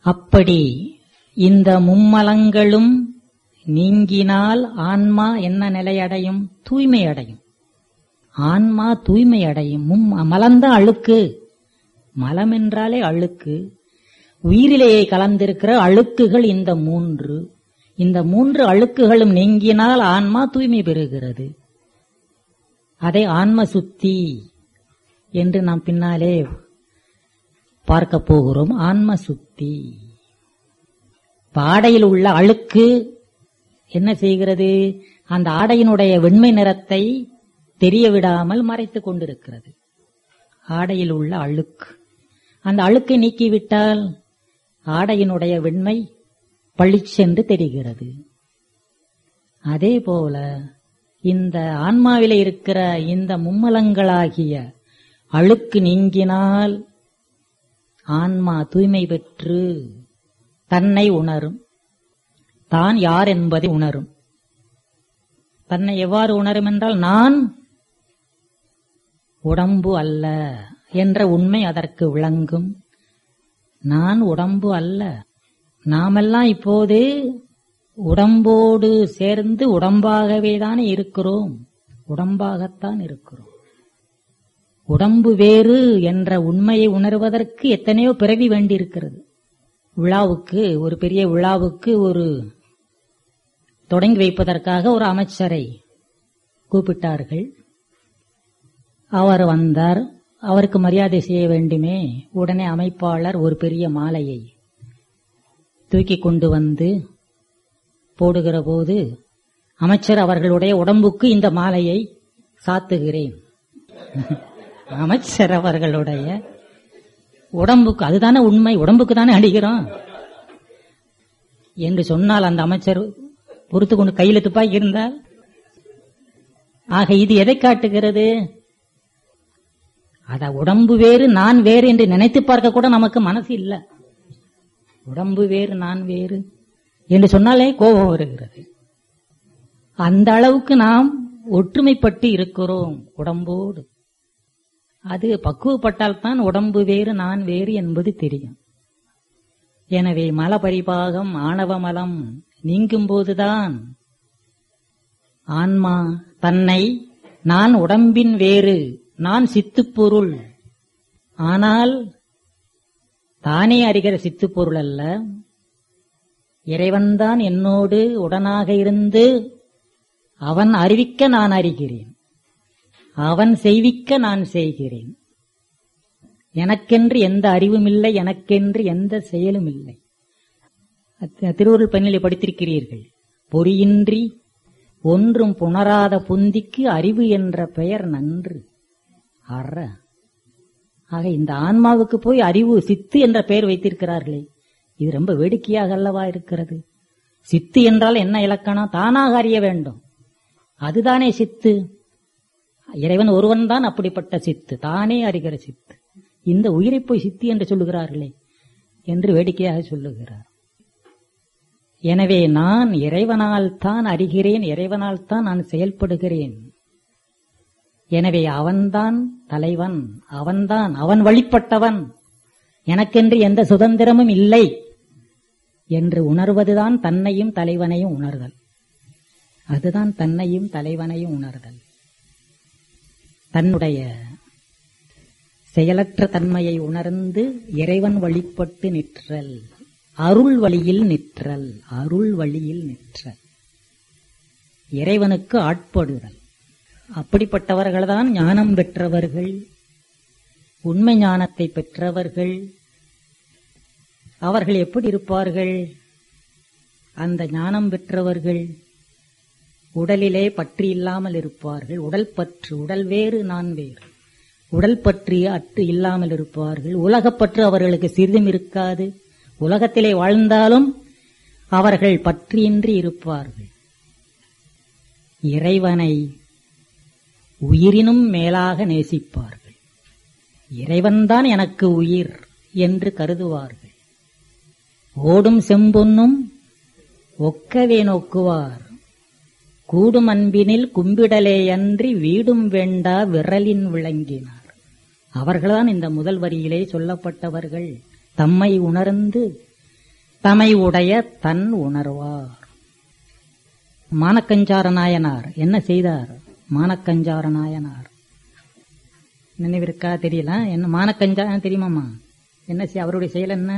அப்படி இந்த மும்மலங்களும் நீங்கினால் ஆன்மா என்ன நிலையடையும் தூய்மை அடையும் ஆன்மா தூய்மை அடையும் மும் மலம்தான் அழுக்கு மலம் என்றாலே அழுக்கு உயிரிலேயே கலந்திருக்கிற அழுக்குகள் இந்த மூன்று இந்த மூன்று அழுக்குகளும் நீங்கினால் ஆன்மா தூய்மை பெறுகிறது அதை ஆன்ம சுத்தி என்று நாம் பின்னாலே பார்க்க போகிறோம் ஆன்ம சுத்தி ஆடையில் உள்ள அழுக்கு என்ன செய்கிறது அந்த ஆடையினுடைய வெண்மை நிறத்தை தெரிய விடாமல் மறைத்துக் கொண்டிருக்கிறது ஆடையில் உள்ள அழுக்கு அந்த அழுக்கை நீக்கிவிட்டால் ஆடையினுடைய வெண்மை பளிச்சென்று தெரிகிறது அதே போல இந்த ஆன்மாவிலே இருக்கிற இந்த மும்மலங்களாகிய அழுக்கு நீங்கினால் ஆன்மா தூய்மை பெற்று தன்னை உணரும் தான் யார் என்பதை உணரும் தன்னை எவ்வாறு உணரும் என்றால் நான் உடம்பு அல்ல என்ற உண்மை அதற்கு விளங்கும் நான் உடம்பு அல்ல நாமெல்லாம் இப்போது உடம்போடு சேர்ந்து உடம்பாகவே தானே இருக்கிறோம் உடம்பாகத்தான் இருக்கிறோம் உடம்பு வேறு என்ற உண்மையை உணர்வதற்கு எத்தனையோ பிறவி வேண்டியிருக்கிறது விழாவுக்கு ஒரு பெரிய விழாவுக்கு ஒரு தொடங்கி வைப்பதற்காக ஒரு அமைச்சரை கூப்பிட்டார்கள் அவர் வந்தார் அவருக்கு மரியாதை செய்ய வேண்டுமே உடனே அமைப்பாளர் ஒரு பெரிய மாலையை தூக்கி கொண்டு வந்து போடுகிற போது அமைச்சர் அவர்களுடைய உடம்புக்கு இந்த மாலையை சாத்துகிறேன் அமைச்சர் அவர்களுடைய உடம்புக்கு அதுதானே உண்மை உடம்புக்கு தானே அடிக்கிறோம் என்று சொன்னால் அந்த அமைச்சர் பொறுத்து கொண்டு கையில துப்பாக்கி இருந்தால் ஆக இது எதை காட்டுகிறது அத உடம்பு வேறு நான் வேறு என்று நினைத்து பார்க்க கூட நமக்கு மனசு இல்ல உடம்பு வேறு நான் வேறு என்று சொன்னாலே கோபம் வருகிறது அந்த அளவுக்கு நாம் ஒற்றுமைப்பட்டு இருக்கிறோம் உடம்போடு அது பக்குவப்பட்டால் தான் உடம்பு வேறு நான் வேறு என்பது தெரியும் எனவே மல பரிபாகம் ஆணவ மலம் நீங்கும் போதுதான் ஆன்மா தன்னை நான் உடம்பின் வேறு நான் சித்துப்பொருள் ஆனால் தானே அறிகிற சித்துப்பொருள் அல்ல இறைவன்தான் என்னோடு உடனாக இருந்து அவன் அறிவிக்க நான் அறிகிறேன் அவன் செய்விக்க நான் செய்கிறேன் எனக்கென்று எந்த அறிவும் இல்லை எனக்கென்று எந்த செயலும் இல்லை திருவருள் பணியிலே படித்திருக்கிறீர்கள் பொறியின்றி ஒன்றும் புணராத புந்திக்கு அறிவு என்ற பெயர் நன்று அற ஆக இந்த ஆன்மாவுக்கு போய் அறிவு சித்து என்ற பெயர் வைத்திருக்கிறார்களே இது ரொம்ப வேடிக்கையாக அல்லவா இருக்கிறது சித்து என்றால் என்ன இலக்கணம் தானாக அறிய வேண்டும் அதுதானே சித்து இறைவன் ஒருவன் தான் அப்படிப்பட்ட சித்து தானே அறிகிற சித்து இந்த உயிரை போய் சித்தி என்று சொல்லுகிறார்களே என்று வேடிக்கையாக சொல்லுகிறார் எனவே நான் இறைவனால் தான் அறிகிறேன் இறைவனால் தான் நான் செயல்படுகிறேன் எனவே அவன்தான் தலைவன் அவன்தான் அவன் வழிபட்டவன் எனக்கென்று எந்த சுதந்திரமும் இல்லை என்று உணர்வதுதான் தன்னையும் தலைவனையும் உணர்தல் அதுதான் தன்னையும் தலைவனையும் உணர்தல் தன்னுடைய செயலற்ற தன்மையை உணர்ந்து இறைவன் வழிபட்டு நிற்றல் அருள் வழியில் நிற்றல் அருள் வழியில் நிற்றல் இறைவனுக்கு ஆட்படுதல் அப்படிப்பட்டவர்கள்தான் ஞானம் பெற்றவர்கள் உண்மை ஞானத்தை பெற்றவர்கள் அவர்கள் எப்படி இருப்பார்கள் அந்த ஞானம் பெற்றவர்கள் உடலிலே பற்று இல்லாமல் இருப்பார்கள் உடல் பற்று உடல் வேறு நான் வேறு உடல் பற்றி அற்று இல்லாமல் இருப்பார்கள் உலகப்பற்று அவர்களுக்கு சிறிதும் இருக்காது உலகத்திலே வாழ்ந்தாலும் அவர்கள் பற்றியின்றி இருப்பார்கள் இறைவனை உயிரினும் மேலாக நேசிப்பார்கள் இறைவன்தான் எனக்கு உயிர் என்று கருதுவார்கள் ஓடும் செம்பொன்னும் ஒக்கவே நோக்குவார் கூடும் அன்பினில் கும்பிடலேயன்றி வீடும் வேண்டா விரலின் விளங்கினார் அவர்கள்தான் இந்த முதல் வரியிலே சொல்லப்பட்டவர்கள் தம்மை உணர்ந்து தமை உடைய தன் உணர்வார் மானக்கஞ்சார நாயனார் என்ன செய்தார் மானக்கஞ்சார நாயனார் நினைவிருக்கா தெரியல என்ன மானக்கஞ்சா தெரியுமாமா என்ன செய் அவருடைய செயல் என்ன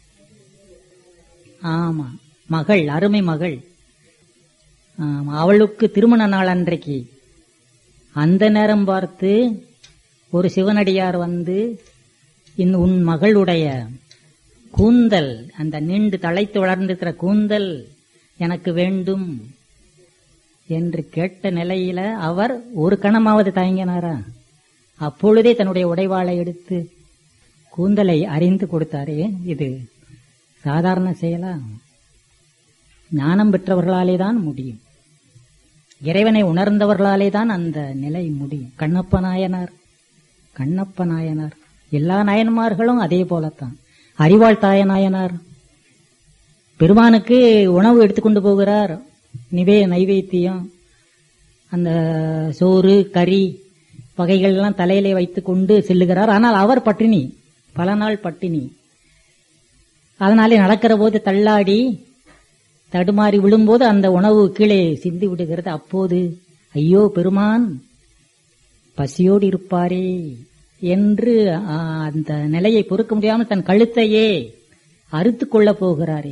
ஆமா மகள் அருமை மகள் ஆமா, அவளுக்கு திருமண நாள் அன்றைக்கு அந்த நேரம் பார்த்து ஒரு சிவனடியார் வந்து இன் உன் மகளுடைய கூந்தல் அந்த நீண்டு தழைத்து வளர்ந்திருக்கிற கூந்தல் எனக்கு வேண்டும் என்று கேட்ட நிலையில அவர் ஒரு கணமாவது தயங்கினாரா அப்பொழுதே தன்னுடைய உடைவாளை எடுத்து கூந்தலை அறிந்து கொடுத்தாரே இது சாதாரண செயலா ஞானம் பெற்றவர்களாலே தான் முடியும் இறைவனை உணர்ந்தவர்களாலே தான் அந்த நிலை முடியும் கண்ணப்ப நாயனார் கண்ணப்ப நாயனார் எல்லா நாயன்மார்களும் அதே போலத்தான் அறிவாள் தாய நாயனார் பெருமானுக்கு உணவு எடுத்துக்கொண்டு போகிறார் நிவே நைவேத்தியம் அந்த சோறு கறி வகைகள் எல்லாம் தலையிலே வைத்துக் கொண்டு செல்லுகிறார் ஆனால் அவர் பட்டினி பல நாள் பட்டினி அதனாலே நடக்கிற போது தள்ளாடி தடுமாறி விழும்போது அந்த உணவு கீழே சிந்தி விடுகிறது அப்போது ஐயோ பெருமான் பசியோடு இருப்பாரே என்று ஆ, அந்த நிலையை பொறுக்க முடியாமல் தன் கழுத்தையே அறுத்துக் கொள்ளப் போகிறாரே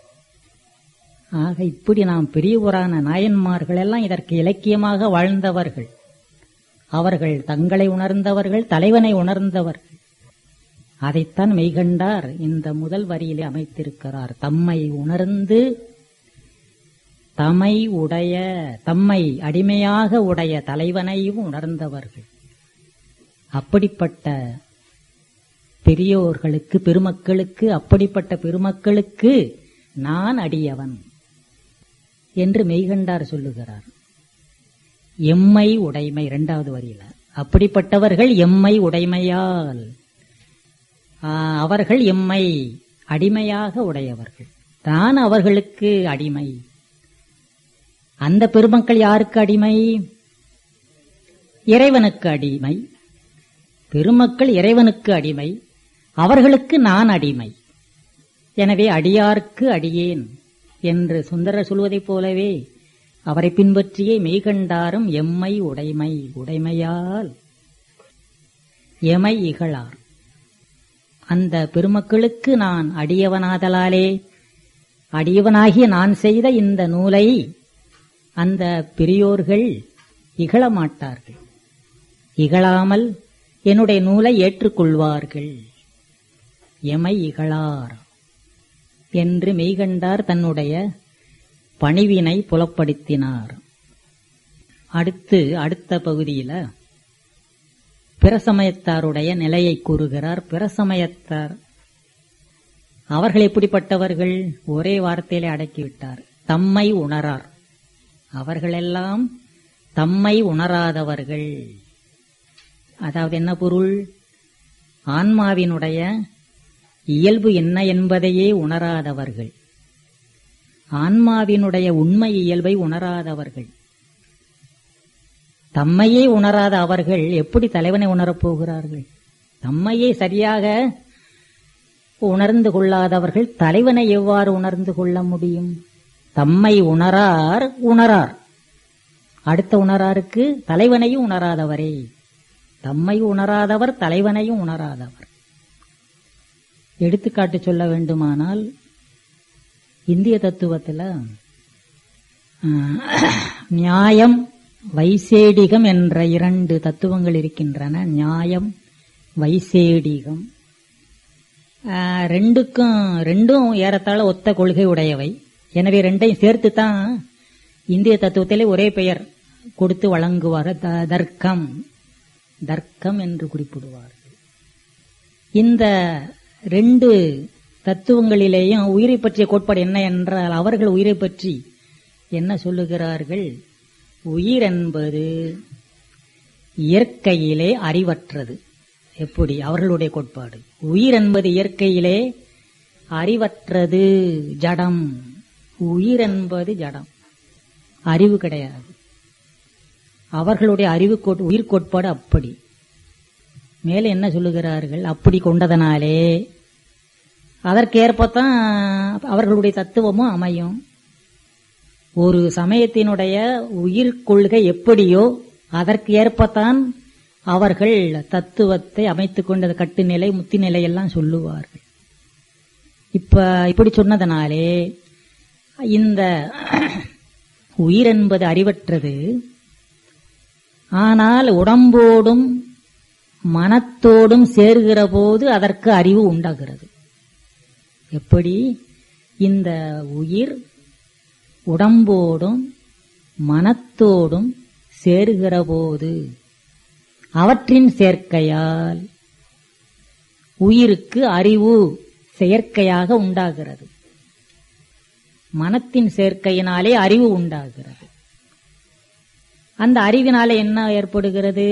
ஆக இப்படி நாம் பெரியவரான நாயன்மார்கள் எல்லாம் இதற்கு இலக்கியமாக வாழ்ந்தவர்கள் அவர்கள் தங்களை உணர்ந்தவர்கள் தலைவனை உணர்ந்தவர்கள் அதைத்தான் மெய்கண்டார் இந்த முதல் வரியிலே அமைத்திருக்கிறார் தம்மை உணர்ந்து தமை உடைய தம்மை அடிமையாக உடைய தலைவனையும் உணர்ந்தவர்கள் அப்படிப்பட்ட பெரியோர்களுக்கு பெருமக்களுக்கு அப்படிப்பட்ட பெருமக்களுக்கு நான் அடியவன் என்று மெய்கண்டார் சொல்லுகிறார் எம்மை உடைமை இரண்டாவது வரியில அப்படிப்பட்டவர்கள் எம்மை உடைமையால் ஆ, அவர்கள் எம்மை அடிமையாக உடையவர்கள் தான் அவர்களுக்கு அடிமை அந்த பெருமக்கள் யாருக்கு அடிமை இறைவனுக்கு அடிமை பெருமக்கள் இறைவனுக்கு அடிமை அவர்களுக்கு நான் அடிமை எனவே அடியார்க்கு அடியேன் என்று சுந்தரர் சொல்வதைப் போலவே அவரை பின்பற்றியே மெய்கண்டாரும் எம்மை உடைமை உடைமையால் எமை இகழார் அந்த பெருமக்களுக்கு நான் அடியவனாதலாலே அடியவனாகிய நான் செய்த இந்த நூலை அந்த பெரியோர்கள் இகழ மாட்டார்கள் இகழாமல் என்னுடைய நூலை ஏற்றுக்கொள்வார்கள் எமை இகழார் என்று மெய்கண்டார் தன்னுடைய பணிவினை புலப்படுத்தினார் அடுத்து அடுத்த பகுதியில பிரசமயத்தாருடைய நிலையை கூறுகிறார் பிரசமயத்தார் அவர்கள் எப்படிப்பட்டவர்கள் ஒரே வார்த்தையிலே அடக்கிவிட்டார் தம்மை உணரார் அவர்களெல்லாம் தம்மை உணராதவர்கள் அதாவது என்ன பொருள் ஆன்மாவினுடைய இயல்பு என்ன என்பதையே உணராதவர்கள் ஆன்மாவினுடைய உண்மை இயல்பை உணராதவர்கள் தம்மையே உணராத அவர்கள் எப்படி தலைவனை உணரப் போகிறார்கள் தம்மையே சரியாக உணர்ந்து கொள்ளாதவர்கள் தலைவனை எவ்வாறு உணர்ந்து கொள்ள முடியும் தம்மை உணரார் உணரார் அடுத்த உணராருக்கு தலைவனையும் உணராதவரே தம்மை உணராதவர் தலைவனையும் உணராதவர் எடுத்துக்காட்டு சொல்ல வேண்டுமானால் இந்திய தத்துவத்தில் நியாயம் வைசேடிகம் என்ற இரண்டு தத்துவங்கள் இருக்கின்றன நியாயம் வைசேடிகம் ஆஹ், ரெண்டுக்கும் ரெண்டும் ஏறத்தாழ ஒத்த கொள்கை உடையவை எனவே ரெண்டையும் சேர்த்து தான் இந்திய தத்துவத்திலே ஒரே பெயர் கொடுத்து வழங்குவார் த- தர்க்கம் தர்க்கம் என்று குறிப்பிடுவார்கள் இந்த ரெண்டு தத்துவங்களிலேயும் உயிரை பற்றிய கோட்பாடு என்ன என்றால் அவர்கள் உயிரை பற்றி என்ன சொல்லுகிறார்கள் உயிர் என்பது இயற்கையிலே அறிவற்றது எப்படி அவர்களுடைய கோட்பாடு உயிர் என்பது இயற்கையிலே அறிவற்றது ஜடம் உயிர் என்பது ஜடம் அறிவு கிடையாது அவர்களுடைய அறிவு கோட் உயிர் கோட்பாடு அப்படி மேலே என்ன சொல்லுகிறார்கள் அப்படி கொண்டதனாலே அதற்கேற்பத்தான் அவர்களுடைய தத்துவமும் அமையும் ஒரு சமயத்தினுடைய உயிர் கொள்கை எப்படியோ அதற்கு ஏற்பத்தான் அவர்கள் தத்துவத்தை அமைத்துக் கொண்டது கட்டுநிலை முத்திநிலை எல்லாம் சொல்லுவார்கள் இப்ப இப்படி சொன்னதனாலே இந்த உயிர் என்பது அறிவற்றது ஆனால் உடம்போடும் மனத்தோடும் சேர்கிற போது அதற்கு அறிவு உண்டாகிறது எப்படி இந்த உயிர் உடம்போடும் மனத்தோடும் சேருகிற போது அவற்றின் சேர்க்கையால் உயிருக்கு அறிவு செயற்கையாக உண்டாகிறது மனத்தின் சேர்க்கையினாலே அறிவு உண்டாகிறது அந்த அறிவினாலே என்ன ஏற்படுகிறது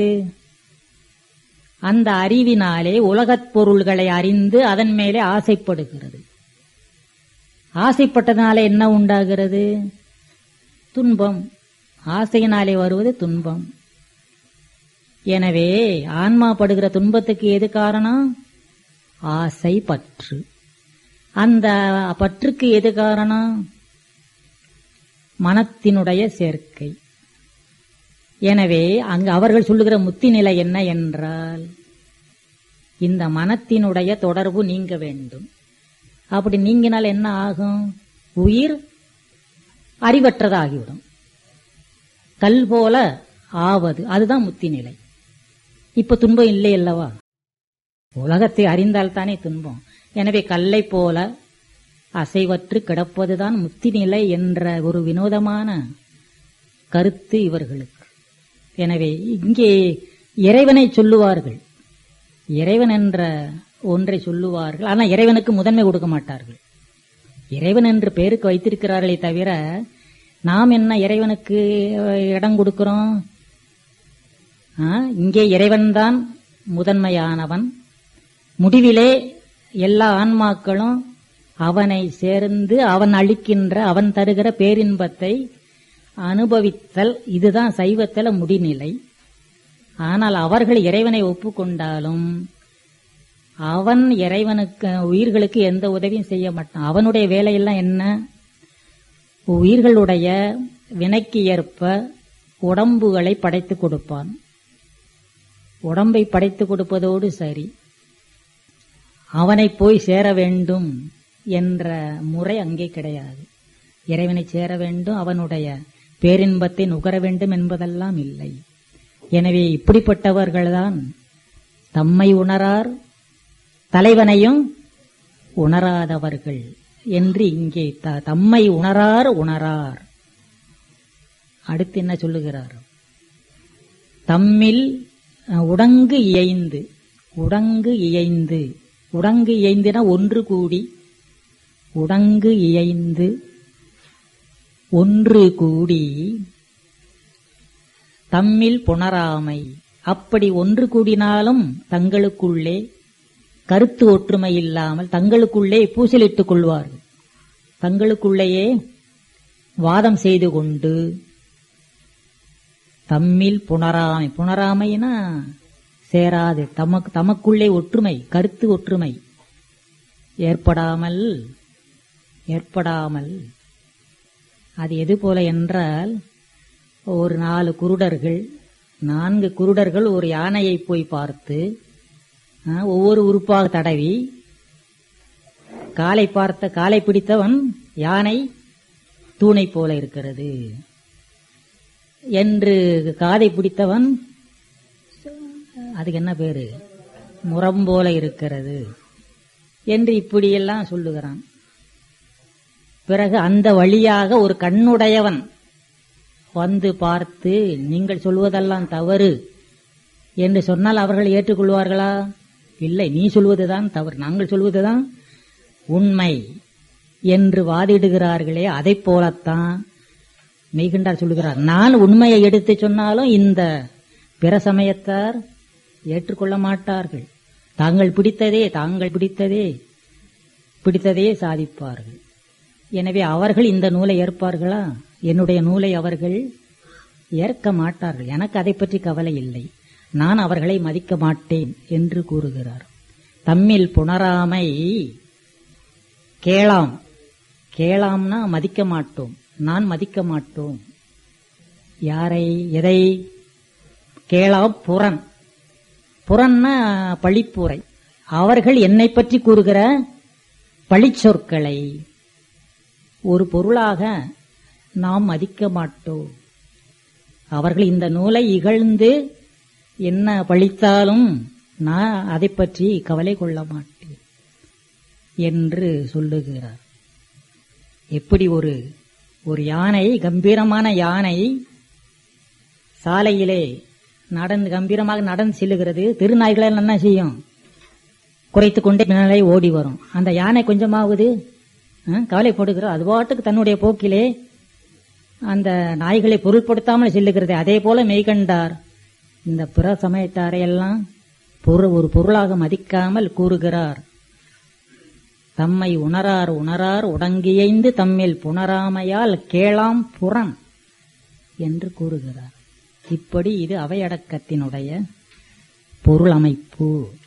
அந்த அறிவினாலே உலகத் பொருள்களை அறிந்து அதன் மேலே ஆசைப்படுகிறது ஆசைப்பட்டதனாலே என்ன உண்டாகிறது துன்பம் ஆசையினாலே வருவது துன்பம் எனவே ஆன்மா படுகிற துன்பத்துக்கு எது காரணம் ஆசை பற்று அந்த பற்றுக்கு எது காரணம் மனத்தினுடைய சேர்க்கை எனவே அங்கு அவர்கள் சொல்லுகிற முத்தி நிலை என்ன என்றால் இந்த மனத்தினுடைய தொடர்பு நீங்க வேண்டும் அப்படி நீங்கினால் என்ன ஆகும் உயிர் அறிவற்றதாகிவிடும் கல் போல ஆவது அதுதான் முத்தி நிலை இப்ப துன்பம் இல்லை அல்லவா உலகத்தை அறிந்தால் தானே துன்பம் எனவே கல்லை போல அசைவற்று கிடப்பதுதான் முத்தி நிலை என்ற ஒரு வினோதமான கருத்து இவர்களுக்கு எனவே இங்கே இறைவனை சொல்லுவார்கள் இறைவன் என்ற ஒன்றை சொல்லுவார்கள் ஆனால் இறைவனுக்கு முதன்மை கொடுக்க மாட்டார்கள் இறைவன் என்று பேருக்கு வைத்திருக்கிறார்களே தவிர நாம் என்ன இறைவனுக்கு இடம் கொடுக்கிறோம் இங்கே இறைவன்தான் முதன்மையானவன் முடிவிலே எல்லா ஆன்மாக்களும் அவனை சேர்ந்து அவன் அளிக்கின்ற அவன் தருகிற பேரின்பத்தை அனுபவித்தல் இதுதான் சைவத்தில முடிநிலை ஆனால் அவர்கள் இறைவனை ஒப்புக்கொண்டாலும் அவன் இறைவனுக்கு உயிர்களுக்கு எந்த உதவியும் செய்ய மாட்டான் அவனுடைய வேலையெல்லாம் என்ன உயிர்களுடைய வினைக்கு ஏற்ப உடம்புகளை படைத்து கொடுப்பான் உடம்பை படைத்து கொடுப்பதோடு சரி அவனை போய் சேர வேண்டும் என்ற முறை அங்கே கிடையாது இறைவனை சேர வேண்டும் அவனுடைய பேரின்பத்தை நுகர வேண்டும் என்பதெல்லாம் இல்லை எனவே இப்படிப்பட்டவர்கள்தான் தம்மை உணரார் தலைவனையும் உணராதவர்கள் என்று இங்கே தம்மை உணரார் உணரார் அடுத்து என்ன சொல்லுகிறார் தம்மில் உடங்கு இயைந்து உடங்கு இயைந்து உடங்கு இயைந்துனா ஒன்று கூடி உடங்கு இயைந்து ஒன்று கூடி தம்மில் புணராமை அப்படி ஒன்று கூடினாலும் தங்களுக்குள்ளே கருத்து ஒற்றுமை இல்லாமல் தங்களுக்குள்ளே பூசலிட்டுக் கொள்வார்கள் தங்களுக்குள்ளேயே வாதம் செய்து கொண்டு தம்மில் புணராமை புணராமைனா சேராது தமக்கு தமக்குள்ளே ஒற்றுமை கருத்து ஒற்றுமை ஏற்படாமல் ஏற்படாமல் அது எது போல என்றால் ஒரு நாலு குருடர்கள் நான்கு குருடர்கள் ஒரு யானையை போய் பார்த்து ஒவ்வொரு உறுப்பாக தடவி காலை பார்த்த காலை பிடித்தவன் யானை தூணை போல இருக்கிறது என்று காதை பிடித்தவன் அதுக்கு என்ன பேரு முரம் போல இருக்கிறது என்று இப்படியெல்லாம் சொல்லுகிறான் பிறகு அந்த வழியாக ஒரு கண்ணுடையவன் வந்து பார்த்து நீங்கள் சொல்வதெல்லாம் தவறு என்று சொன்னால் அவர்கள் ஏற்றுக்கொள்வார்களா இல்லை நீ சொல்வதுதான் தவறு நாங்கள் சொல்வதுதான் உண்மை என்று வாதிடுகிறார்களே அதை போலத்தான் மெய்கண்டார் சொல்லுகிறார் நான் உண்மையை எடுத்து சொன்னாலும் இந்த பிற சமயத்தார் ஏற்றுக்கொள்ள மாட்டார்கள் தாங்கள் பிடித்ததே தாங்கள் பிடித்ததே பிடித்ததே சாதிப்பார்கள் எனவே அவர்கள் இந்த நூலை ஏற்பார்களா என்னுடைய நூலை அவர்கள் ஏற்க மாட்டார்கள் எனக்கு அதை பற்றி கவலை இல்லை நான் அவர்களை மதிக்க மாட்டேன் என்று கூறுகிறார் தம்மில் புணராமை கேளாம் கேளாம்னா மதிக்க மாட்டோம் நான் மதிக்க மாட்டோம் யாரை எதை கேளாம் புறன் புறன்னா பழிப்புரை அவர்கள் என்னை பற்றி கூறுகிற பழிச்சொற்களை ஒரு பொருளாக நாம் மதிக்க மாட்டோம் அவர்கள் இந்த நூலை இகழ்ந்து என்ன பழித்தாலும் நான் அதை பற்றி கவலை கொள்ள மாட்டேன் என்று சொல்லுகிறார் எப்படி ஒரு ஒரு யானை கம்பீரமான யானை சாலையிலே நடந்து கம்பீரமாக நடந்து செல்லுகிறது திருநாய்களை என்ன செய்யும் குறைத்து கொண்டே பின்னாலே ஓடி வரும் அந்த யானை கொஞ்சமாவது அஹ், கவலைப்படுகிறோம் அது பாட்டுக்கு தன்னுடைய போக்கிலே அந்த நாய்களை பொருட்படுத்தாமல் செல்லுகிறது அதே போல மெய்கண்டார் இந்த பிற சமயத்தாரை எல்லாம் பொரு- ஒரு பொருளாக மதிக்காமல் கூறுகிறார் தம்மை உணரார் உணரார் உடங்கியைந்து தம்மில் புணராமையால் கேளாம் புறன் என்று கூறுகிறார் இப்படி இது அவையடக்கத்தினுடைய பொருள் அமைப்பு